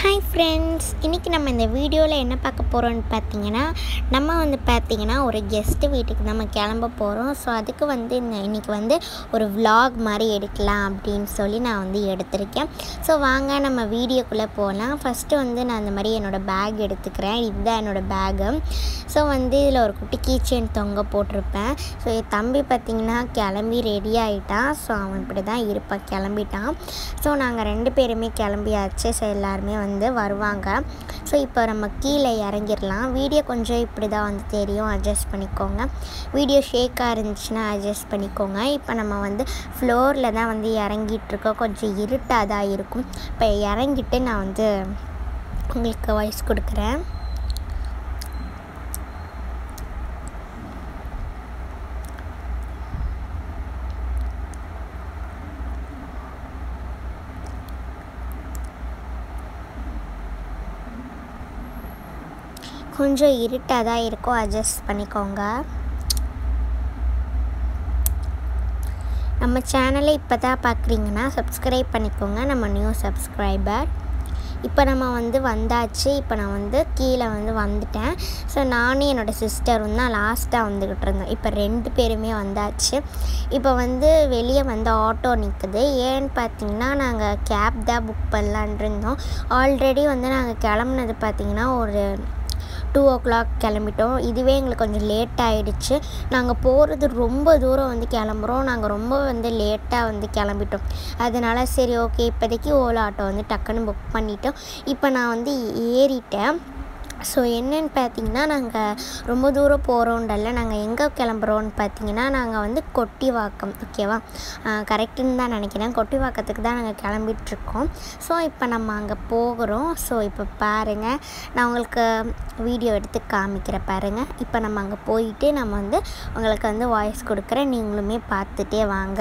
hi friends இன்றைக்கி நம்ம இந்த வீடியோவில் என்ன பார்க்க போகிறோம்னு பார்த்தீங்கன்னா நம்ம வந்து பார்த்தீங்கன்னா ஒரு கெஸ்ட்டு வீட்டுக்கு நம்ம கிளம்ப போகிறோம் ஸோ அதுக்கு வந்து இந்த இன்றைக்கி வந்து ஒரு vlog மாதிரி எடுக்கலாம் அப்படின்னு சொல்லி நான் வந்து எடுத்திருக்கேன் ஸோ வாங்க நம்ம வீடியோக்குள்ளே போகலாம் ஃபஸ்ட்டு வந்து நான் இந்த மாதிரி என்னோடய பேக் எடுத்துக்கிறேன் இதுதான் என்னோடய பேகு ஸோ வந்து இதில் ஒரு குட்டி கீச்செயின் தொங்க போட்டிருப்பேன் ஸோ என் தம்பி பார்த்திங்கன்னா கிளம்பி ரெடி ஆகிட்டான் ஸோ அவன் இப்படி தான் இருப்பான் கிளம்பிட்டான் ஸோ நாங்கள் ரெண்டு பேருமே கிளம்பியாச்சு ஸோ எல்லாருமே வந்து வருவாங்க ஸோ இப்போ நம்ம கீழே இறங்கிடலாம் வீடியோ கொஞ்சம் இப்படி தான் வந்து தெரியும் அட்ஜஸ்ட் பண்ணிக்கோங்க வீடியோ ஷேக்காக இருந்துச்சுன்னா அட்ஜஸ்ட் பண்ணிக்கோங்க இப்போ நம்ம வந்து ஃப்ளோரில் தான் வந்து இறங்கிட்டுருக்கோம் கொஞ்சம் இருட்டாக தான் இருக்கும் இப்போ இறங்கிட்டு நான் வந்து உங்களுக்கு வாய்ஸ் கொடுக்குறேன் கொஞ்சம் இருட்டாக தான் இருக்கும் அட்ஜஸ்ட் பண்ணிக்கோங்க நம்ம சேனலை இப்போ தான் பார்க்குறீங்கன்னா சப்ஸ்கிரைப் பண்ணிக்கோங்க நம்ம நியூ சப்ஸ்கிரைபர் இப்போ நம்ம வந்து வந்தாச்சு இப்போ நான் வந்து கீழே வந்து வந்துட்டேன் ஸோ நானும் என்னோடய சிஸ்டரும் தான் லாஸ்ட்டாக வந்துக்கிட்டு இருந்தோம் இப்போ ரெண்டு பேருமே வந்தாச்சு இப்போ வந்து வெளியே வந்து ஆட்டோ நிற்குது ஏன்னு பார்த்தீங்கன்னா நாங்கள் கேப் தான் புக் பண்ணலான் இருந்தோம் ஆல்ரெடி வந்து நாங்கள் கிளம்புனது பார்த்திங்கன்னா ஒரு டூ ஓ கிளாக் கிளம்பிட்டோம் இதுவே எங்களுக்கு கொஞ்சம் லேட் ஆகிடுச்சு நாங்கள் போகிறது ரொம்ப தூரம் வந்து கிளம்புறோம் நாங்கள் ரொம்ப வந்து லேட்டாக வந்து கிளம்பிட்டோம் அதனால் சரி ஓகே இப்போதைக்கு ஓலா ஆட்டோ வந்து டக்குன்னு புக் பண்ணிட்டோம் இப்போ நான் வந்து ஏறிட்டேன் ஸோ என்னன்னு பார்த்தீங்கன்னா நாங்கள் ரொம்ப தூரம் போகிறோன்றல்ல நாங்கள் எங்கே கிளம்புறோன்னு பார்த்தீங்கன்னா நாங்கள் வந்து கொட்டிவாக்கம் ஓகேவா கரெக்டுன்னு தான் நினைக்கிறேன் கொட்டிவாக்கத்துக்கு தான் நாங்கள் கிளம்பிட்டுருக்கோம் ஸோ இப்போ நம்ம அங்கே போகிறோம் ஸோ இப்போ பாருங்கள் நான் உங்களுக்கு வீடியோ எடுத்து காமிக்கிறேன் பாருங்கள் இப்போ நம்ம அங்கே போயிட்டு நம்ம வந்து உங்களுக்கு வந்து வாய்ஸ் கொடுக்குறேன் நீங்களுமே பார்த்துட்டே வாங்க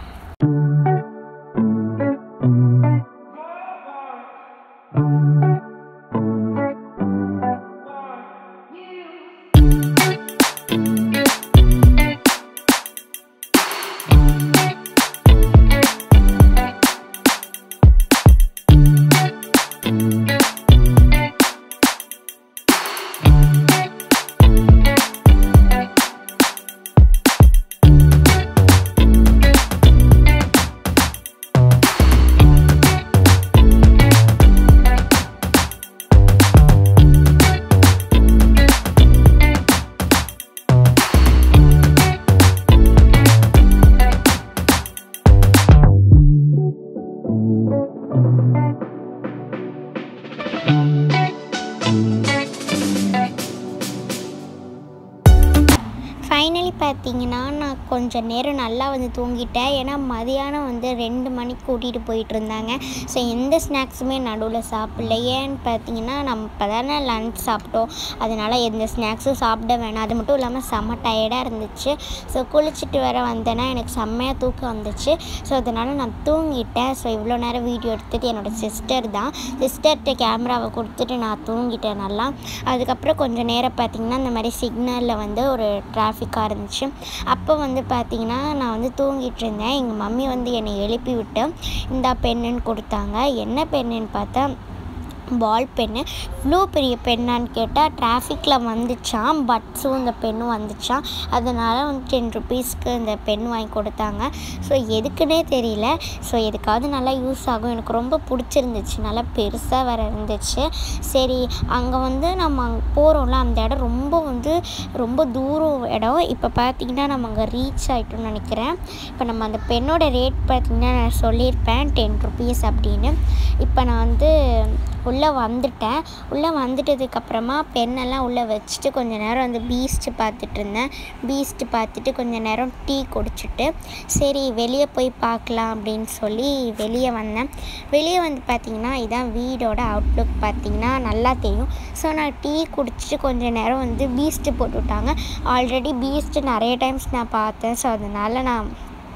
ஃபைனலி பார்த்தீங்கன்னா நான் கொஞ்சம் நேரம் நல்லா வந்து தூங்கிட்டேன் ஏன்னா மதியானம் வந்து ரெண்டு மணிக்கு கூட்டிகிட்டு போயிட்டு இருந்தாங்க ஸோ எந்த ஸ்நாக்ஸுமே நடுவில் சாப்பிடல ஏன்னு பார்த்தீங்கன்னா நம்ம இப்போ தானே லன்ச் சாப்பிட்டோம் அதனால் எந்த ஸ்நாக்ஸும் சாப்பிட வேணாம் அது மட்டும் இல்லாமல் செம்ம டயர்டாக இருந்துச்சு ஸோ குளிச்சுட்டு வர வந்தேன்னா எனக்கு செம்மையாக தூக்கம் வந்துச்சு ஸோ அதனால் நான் தூங்கிட்டேன் ஸோ இவ்வளோ நேரம் வீடியோ எடுத்துகிட்டு என்னோடய சிஸ்டர் தான் சிஸ்டர்கிட்ட கேமராவை கொடுத்துட்டு நான் தூங்கிட்டேன் நல்லா அதுக்கப்புறம் கொஞ்சம் நேரம் பார்த்திங்கன்னா இந்த மாதிரி சிக்னலில் வந்து ஒரு டிராஃபிக்காக இருந்துச்சு அப்போ வந்து பார்த்திங்கன்னா நான் வந்து தூங்கிட்டு இருந்தேன் எங்கள் மம்மி வந்து என்னை எழுப்பி விட்டு இந்த பெண்ணுன்னு கொடுத்தாங்க என்ன பெண்ணுன்னு பார்த்தா பால் பென்னு இவ்வளோ பெரிய பெண்ணான்னு கேட்டால் டிராஃபிக்கில் வந்துச்சான் பட்ஸும் இந்த பெண்ணும் வந்துச்சான் அதனால் வந்து டென் ருபீஸ்க்கு இந்த பென் வாங்கி கொடுத்தாங்க ஸோ எதுக்குன்னே தெரியல ஸோ எதுக்காவது நல்லா யூஸ் ஆகும் எனக்கு ரொம்ப பிடிச்சிருந்துச்சு நல்லா பெருசாக வேறு இருந்துச்சு சரி அங்கே வந்து நம்ம அங்கே போகிறோம்ல அந்த இடம் ரொம்ப வந்து ரொம்ப தூரம் இடம் இப்போ பார்த்திங்கன்னா நம்ம அங்கே ரீச் ஆகிட்டோம்னு நினைக்கிறேன் இப்போ நம்ம அந்த பெண்ணோட ரேட் பார்த்திங்கன்னா நான் சொல்லியிருப்பேன் டென் ருபீஸ் அப்படின்னு இப்போ நான் வந்து உள்ளே வந்துட்டேன் உள்ளே வந்துட்டதுக்கப்புறமா பெண்ணெல்லாம் உள்ளே வச்சுட்டு கொஞ்சம் நேரம் வந்து பீஸ்ட்டு பார்த்துட்டு இருந்தேன் பீஸ்ட்டு பார்த்துட்டு கொஞ்சம் நேரம் டீ குடிச்சிட்டு சரி வெளியே போய் பார்க்கலாம் அப்படின்னு சொல்லி வெளியே வந்தேன் வெளியே வந்து பார்த்திங்கன்னா இதான் வீடோட அவுட்லுக் பார்த்திங்கன்னா நல்லா தெரியும் ஸோ நான் டீ குடிச்சிட்டு கொஞ்சம் நேரம் வந்து பீஸ்ட்டு போட்டு விட்டாங்க ஆல்ரெடி பீஸ்ட்டு நிறைய டைம்ஸ் நான் பார்த்தேன் ஸோ அதனால் நான்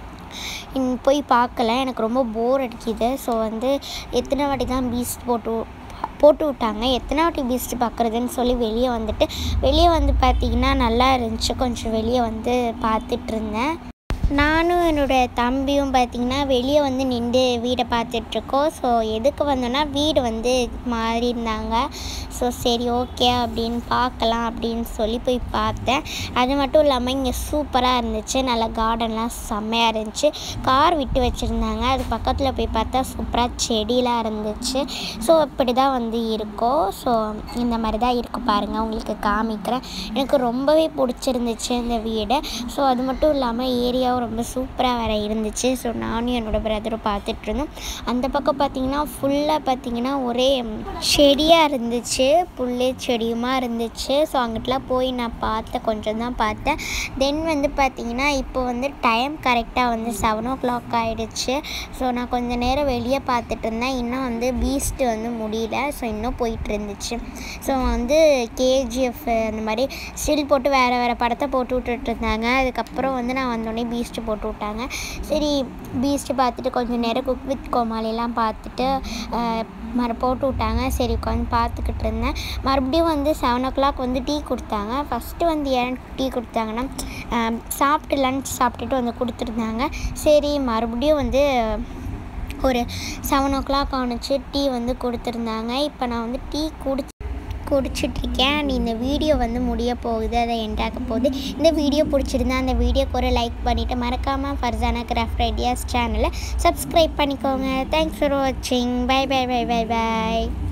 இன் போய் பார்க்கல எனக்கு ரொம்ப போர் அடிக்குது ஸோ வந்து எத்தனை வாட்டி தான் பீஸ்ட் போட்டு போட்டு விட்டாங்க எத்தனை வாட்டி பீஸ்ட் பார்க்குறதுன்னு சொல்லி வெளியே வந்துட்டு வெளியே வந்து பார்த்திங்கன்னா நல்லா இருந்துச்சு கொஞ்சம் வெளியே வந்து பார்த்துட்டு இருந்தேன் நானும் என்னோடய தம்பியும் பார்த்திங்கன்னா வெளியே வந்து நின்று வீடை பார்த்துட்ருக்கோம் ஸோ எதுக்கு வந்தோன்னா வீடு வந்து மாறி இருந்தாங்க ஸோ சரி ஓகே அப்படின்னு பார்க்கலாம் அப்படின்னு சொல்லி போய் பார்த்தேன் அது மட்டும் இல்லாமல் இங்கே சூப்பராக இருந்துச்சு நல்லா கார்டன்லாம் செம்மையாக இருந்துச்சு கார் விட்டு வச்சுருந்தாங்க அது பக்கத்தில் போய் பார்த்தா சூப்பராக செடியெலாம் இருந்துச்சு ஸோ இப்படி தான் வந்து இருக்கும் ஸோ இந்த மாதிரி தான் இருக்கும் பாருங்கள் உங்களுக்கு காமிக்கிறேன் எனக்கு ரொம்பவே பிடிச்சிருந்துச்சு இந்த வீடு ஸோ அது மட்டும் இல்லாமல் ஏரியாவும் ரொம்ப சூப்பராக வேறு இருந்துச்சு ஸோ நானும் என்னோடய பிரதரும் பார்த்துட்டு இருந்தோம் அந்த பக்கம் பார்த்தீங்கன்னா ஃபுல்லாக பார்த்தீங்கன்னா ஒரே செடியாக இருந்துச்சு புல்லு செடியுமா இருந்துச்சு ஸோ அங்கிட்டலாம் போய் நான் பார்த்தேன் கொஞ்சம் தான் பார்த்தேன் தென் வந்து பார்த்தீங்கன்னா இப்போ வந்து டைம் கரெக்டாக வந்து செவன் ஓ கிளாக் ஆகிடுச்சு ஸோ நான் கொஞ்சம் நேரம் வெளியே பார்த்துட்டு இருந்தேன் இன்னும் வந்து பீஸ்ட் வந்து முடியல ஸோ இன்னும் போயிட்டு இருந்துச்சு ஸோ வந்து கேஜிஎஃப் அந்த மாதிரி ஸ்டில் போட்டு வேறு வேறு படத்தை போட்டு விட்டுட்டு இருந்தாங்க அதுக்கப்புறம் வந்து நான் வந்தோடனே பீஸ்ட்டு போட்டு விட்டாங்க சரி பீஸ்ட்டு பார்த்துட்டு கொஞ்சம் நேரம் குக் வித் கோமாளிலாம் பார்த்துட்டு அஹ், மறு போட்டு விட்டாங்க சரி உட்காந்து பார்த்துக்கிட்டு இருந்தேன் மறுபடியும் வந்து செவன் ஓ கிளாக் வந்து டீ கொடுத்தாங்க ஃபஸ்ட்டு வந்து ஏன் டீ கொடுத்தாங்கன்னா அஹ், சாப்பிட்டு லன்ச் சாப்பிட்டுட்டு வந்து கொடுத்துருந்தாங்க சரி மறுபடியும் வந்து ஒரு செவன் ஓ கிளாக் ஆணுச்சு டீ வந்து கொடுத்துருந்தாங்க இப்போ நான் வந்து டீ குடிச்சு குடிச்சிட்ருக்கேன் அண்ட் இந்த வீடியோ வந்து முடிய போகுது அதை எண்டாக்க போகுது இந்த வீடியோ பிடிச்சிருந்தா அந்த வீடியோக்கு ஒரு லைக் பண்ணிவிட்டு மறக்காமல் ஃபர்சானா கிராஃப்ட் ஐடியாஸ் சேனலை சப்ஸ்கிரைப் பண்ணிக்கோங்க தேங்க்ஸ் ஃபார் வாட்சிங் bye bye bye bye by